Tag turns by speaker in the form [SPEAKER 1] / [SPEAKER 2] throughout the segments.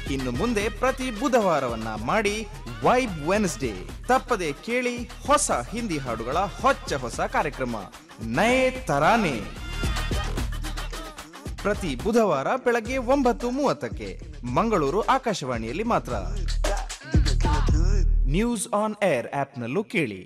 [SPEAKER 1] ಇನ್ನು ಮುಂದೆ ಪ್ರತಿ ಬುಧವಾರವನ್ನ ಮಾಡಿ ವೈಬ್ ವೆನ್ಸ್ಡೇ ತಪ್ಪದೆ ಕೇಳಿ ಹೊಸ ಹಿಂದಿ ಹಾಡುಗಳ ಹೊಚ್ಚ ಹೊಸ ಕಾರ್ಯಕ್ರಮ ನಯೇ ತರಾನೆ ಪ್ರತಿ ಬುಧವಾರ ಬೆಳಗ್ಗೆ ಒಂಬತ್ತು ಮೂವತ್ತಕ್ಕೆ ಮಂಗಳೂರು ಆಕಾಶವಾಣಿಯಲ್ಲಿ ಮಾತ್ರ ನ್ಯೂಸ್ ಆನ್ ಏರ್ ಆಪ್ನಲ್ಲೂ ಕೇಳಿ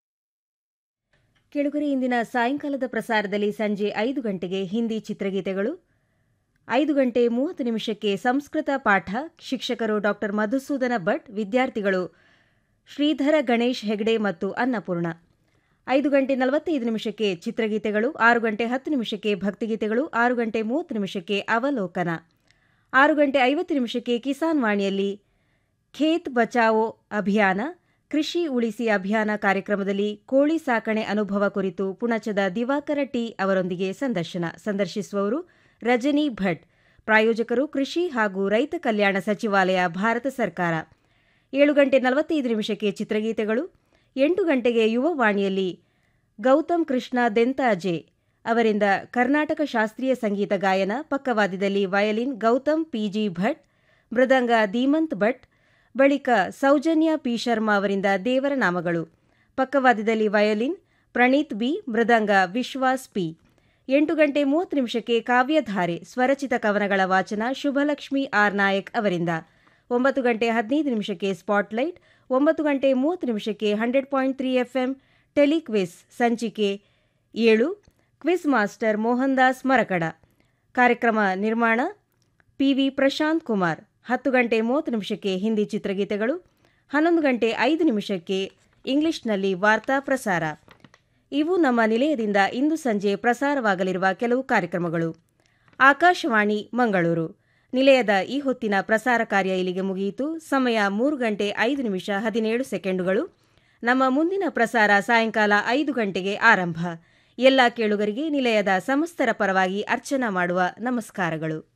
[SPEAKER 2] ಕೆಳಗರೆ ಇಂದಿನ ಸಾಯಂಕಾಲದ ಪ್ರಸಾರದಲ್ಲಿ ಸಂಜೆ ಐದು ಗಂಟೆಗೆ ಹಿಂದಿ ಚಿತ್ರಗೀತೆಗಳು ಐದು ಗಂಟೆ ಮೂವತ್ತು ನಿಮಿಷಕ್ಕೆ ಸಂಸ್ಕೃತ ಪಾಠ ಶಿಕ್ಷಕರು ಡಾಕ್ಟರ್ ಮಧುಸೂದನ ಭಟ್ ವಿದ್ಯಾರ್ಥಿಗಳು ಶ್ರೀಧರ ಗಣೇಶ್ ಹೆಗ್ಡೆ ಮತ್ತು ಅನ್ನಪೂರ್ಣ ಐದು ಗಂಟೆ ನಲವತ್ತೈದು ನಿಮಿಷಕ್ಕೆ ಚಿತ್ರಗೀತೆಗಳು ಆರು ಗಂಟೆ ಹತ್ತು ನಿಮಿಷಕ್ಕೆ ಭಕ್ತಿಗೀತೆಗಳು ಆರು ಗಂಟೆ ಮೂವತ್ತು ನಿಮಿಷಕ್ಕೆ ಅವಲೋಕನ ಆರು ಗಂಟೆ ಐವತ್ತು ನಿಮಿಷಕ್ಕೆ ಕಿಸಾನ್ ವಾಣಿಯಲ್ಲಿ ಖೇತ್ ಬಚಾವೋ ಅಭಿಯಾನ ಕೃಷಿ ಉಳಿಸಿ ಅಭಿಯಾನ ಕಾರ್ಯಕ್ರಮದಲ್ಲಿ ಕೋಳಿ ಸಾಕಣೆ ಅನುಭವ ಕುರಿತು ಪುಣಚದ ದಿವಾಕರ ಟಿ ಅವರೊಂದಿಗೆ ಸಂದರ್ಶನ ಸಂದರ್ಶಿಸುವವರು ರಜನಿ ಭಟ್ ಪ್ರಾಯೋಜಕರು ಕೃಷಿ ಹಾಗೂ ರೈತ ಕಲ್ಯಾಣ ಸಚಿವಾಲಯ ಭಾರತ ಸರ್ಕಾರ ಏಳು ಗಂಟೆ ನಲವತ್ತೈದು ನಿಮಿಷಕ್ಕೆ ಚಿತ್ರಗೀತೆಗಳು ಎಂಟು ಗಂಟೆಗೆ ಯುವವಾಣಿಯಲ್ಲಿ ಗೌತಮ್ ಕೃಷ್ಣ ದೆಂತಾಜೆ ಅವರಿಂದ ಕರ್ನಾಟಕ ಶಾಸ್ತ್ರೀಯ ಸಂಗೀತ ಗಾಯನ ಪಕ್ಕವಾದ್ಯದಲ್ಲಿ ವಯಲಿನ್ ಗೌತಮ್ ಪಿಜಿ ಭಟ್ ಮೃದಂಗ ಧೀಮಂತ್ ಭಟ್ ಬಳಿಕ ಸೌಜನ್ಯ ಪಿ ಶರ್ಮಾ ಅವರಿಂದ ದೇವರ ನಾಮಗಳು ಪಕ್ಕವಾದ್ಯದಲ್ಲಿ ವಯೋಲಿನ್ ಪ್ರಣೀತ್ ಬಿ ಮೃದಂಗ ವಿಶ್ವಾಸ್ ಪಿ ಎಂಟು ಗಂಟೆ ಮೂವತ್ತು ನಿಮಿಷಕ್ಕೆ ಕಾವ್ಯಧಾರೆ ಸ್ವರಚಿತ ಕವನಗಳ ವಾಚನ ಶುಭಲಕ್ಷ್ಮಿ ಆರ್ ನಾಯಕ್ ಅವರಿಂದ ಒಂಬತ್ತು ಗಂಟೆ ಹದಿನೈದು ನಿಮಿಷಕ್ಕೆ ಸ್ಪಾಟ್ಲೈಟ್ ಒಂಬತ್ತು ಗಂಟೆ ಮೂವತ್ತು ನಿಮಿಷಕ್ಕೆ hundred point three FM telequiz ಸಂಚಿಕೆ ಏಳು ಕ್ವಿಸ್ ಮಾಸ್ಟರ್ ಮೋಹನ್ ದಾಸ್ ಮರಕಡ ಕಾರ್ಯಕ್ರಮ ನಿರ್ಮಾಣ ಪಿವಿ ಪ್ರಶಾಂತ್ ಕುಮಾರ್ ಹತ್ತು ಗಂಟೆ ಮೂವತ್ತು ನಿಮಿಷಕ್ಕೆ ಹಿಂದಿ ಚಿತ್ರಗೀತೆಗಳು ಹನ್ನೊಂದು ಗಂಟೆ ಐದು ನಿಮಿಷಕ್ಕೆ ಇಂಗ್ಲಿಷ್ನಲ್ಲಿ ವಾರ್ತಾ ಪ್ರಸಾರ ಇವು ನಮ್ಮ ನಿಲಯದಿಂದ ಇಂದು ಸಂಜೆ ಪ್ರಸಾರವಾಗಲಿರುವ ಕೆಲವು ಕಾರ್ಯಕ್ರಮಗಳು ಆಕಾಶವಾಣಿ ಮಂಗಳೂರು ನಿಲಯದ ಈ ಹೊತ್ತಿನ ಪ್ರಸಾರ ಕಾರ್ಯ ಇಲ್ಲಿಗೆ ಮುಗಿಯಿತು ಸಮಯ ಮೂರು ಗಂಟೆ ಐದು ನಿಮಿಷ ಹದಿನೇಳು ಸೆಕೆಂಡುಗಳು ನಮ್ಮ ಮುಂದಿನ ಪ್ರಸಾರ ಸಾಯಂಕಾಲ ಐದು ಗಂಟೆಗೆ ಆರಂಭ ಎಲ್ಲ ಕೇಳುಗರಿಗೆ ನಿಲಯದ ಸಮಸ್ತರ ಪರವಾಗಿ ಅರ್ಚನಾ ಮಾಡುವ ನಮಸ್ಕಾರಗಳು